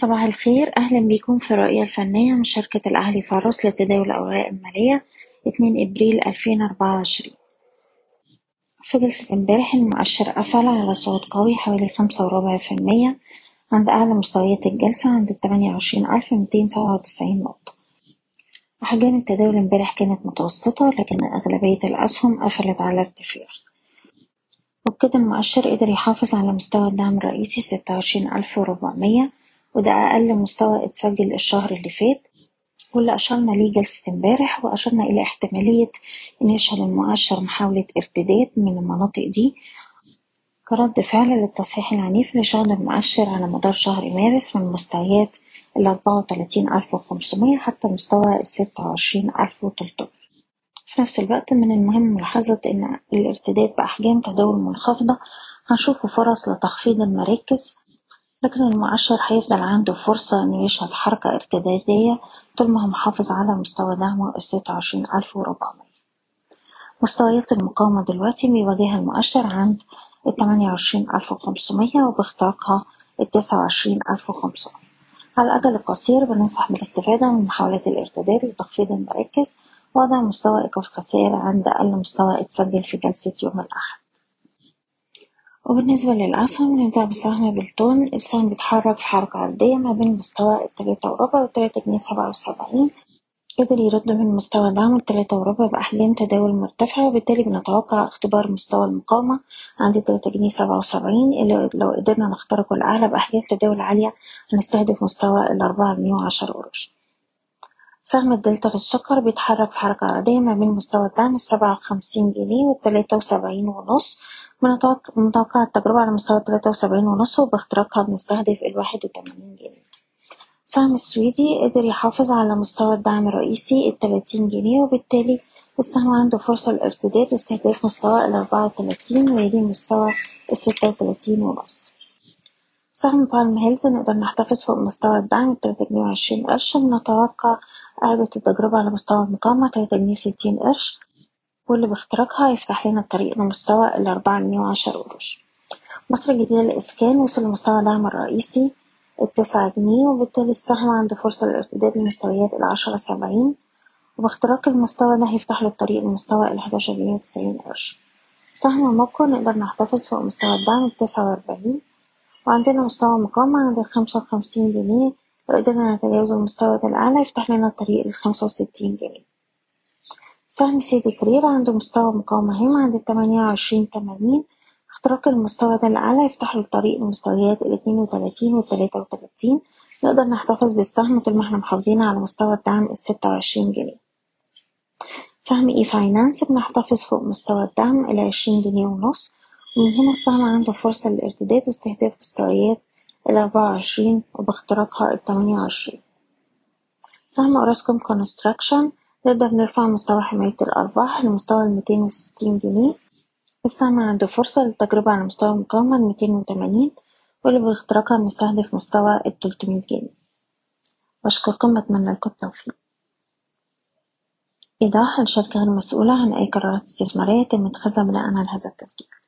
صباح الخير أهلا بكم في الرؤية الفنية من شركة الأهلي فاروس لتداول الأوراق المالية اتنين إبريل ألفين أربعة وعشرين في جلسة امبارح المؤشر قفل على صعود قوي حوالي خمسة وربع في المية عند أعلى مستويات الجلسة عند التمانية وعشرين ألف ميتين سبعة وتسعين نقطة أحجام التداول امبارح كانت متوسطة لكن أغلبية الأسهم قفلت على ارتفاع وبكده المؤشر قدر يحافظ على مستوى الدعم الرئيسي ستة وعشرين ألف وربعمية وده أقل مستوى اتسجل الشهر اللي فات واللي أشرنا ليه جلسة امبارح وأشرنا إلى احتمالية إن يشهد المؤشر محاولة ارتداد من المناطق دي كرد فعل للتصحيح العنيف اللي شهد المؤشر على مدار شهر مارس من مستويات الأربعة وتلاتين ألف وخمسمية حتى مستوى الستة وعشرين ألف وتلتمية في نفس الوقت من المهم ملاحظة إن الارتداد بأحجام تداول منخفضة هنشوف فرص لتخفيض المراكز لكن المؤشر هيفضل عنده فرصة إنه يشهد حركة ارتدادية طول ما هو محافظ على مستوى دعمه الستة وعشرين ألف وربعمية مستويات المقاومة دلوقتي بيواجهها المؤشر عند التمانية وعشرين ألف وخمسمية وباختراقها التسعة وعشرين ألف وخمسمية على الأجل القصير بننصح بالاستفادة من محاولات الارتداد لتخفيض المراكز ووضع مستوى إيقاف خسائر عند أقل مستوى اتسجل في جلسة يوم الأحد وبالنسبة للأسهم نبدأ بسهم بلتون السهم بيتحرك في حركة عرضية ما بين مستوى التلاتة وربع والتلاتة جنيه سبعة وسبعين قدر يرد من مستوى دعم التلاتة وربع بأحجام تداول مرتفعة وبالتالي بنتوقع اختبار مستوى المقاومة عند تلاتة جنيه سبعة وسبعين اللي لو قدرنا نخترقه الأعلى بأحجام تداول عالية هنستهدف مستوى الأربعة جنيه وعشرة قروش سهم الدلتا في السكر بيتحرك في حركة عرضية ما بين مستوى الدعم السبعة وخمسين جنيه والتلاتة وسبعين ونص متوقع التجربة على مستوى التلاتة وسبعين ونص وباختراقها بنستهدف الواحد وتمانين جنيه السهم السويدي قدر يحافظ على مستوى الدعم الرئيسي التلاتين جنيه وبالتالي السهم عنده فرصة للارتداد واستهداف مستوى الأربعة وتلاتين ويلي مستوى الستة وتلاتين ونص سهم بالم هيلز نقدر نحتفظ فوق مستوى الدعم التلاتة جنيه وعشرين قرش بنتوقع إعادة التجربة على مستوى المقاومة تلاتة جنيه وستين قرش واللي باختراقها هيفتح لنا الطريق لمستوى الأربعة جنيه وعشرة قروش مصر الجديدة للإسكان وصل لمستوى دعم الرئيسي التسعة جنيه وبالتالي السهم عنده فرصة للارتداد لمستويات العشرة سبعين وباختراق المستوى ده هيفتح له الطريق لمستوى الحداشر جنيه وتسعين قرش سهم موكو نقدر نحتفظ فوق مستوى الدعم التسعة وأربعين وعندنا مستوى مقاومة عند الخمسة وخمسين جنيه لو قدرنا نتجاوز المستوى ده الأعلى يفتح لنا الطريق للخمسة وستين جنيه سهم سيدي كرير عنده مستوى مقاومة هام عند التمانية وعشرين تمانين اختراق المستوى ده الأعلى يفتح له الطريق لمستويات الاتنين وتلاتين والتلاتة وتلاتين نقدر نحتفظ بالسهم طول ما احنا محافظين على مستوى الدعم الستة وعشرين جنيه سهم اي فاينانس بنحتفظ فوق مستوى الدعم العشرين جنيه ونص ومن هنا السهم عنده فرصة للارتداد واستهداف مستويات الأربعة وعشرين وباختراقها التمانية وعشرين سهم أوراسكوم كونستراكشن نقدر نرفع مستوى حماية الأرباح لمستوى الميتين وستين جنيه السهم عنده فرصة للتجربة على مستوى المقاومة الميتين وتمانين واللي باختراقها بنستهدف مستوى التلتمية جنيه بشكركم بتمنى لكم التوفيق إيضاح الشركة غير مسؤولة عن أي قرارات استثمارية يتم اتخاذها بناء على هذا التسجيل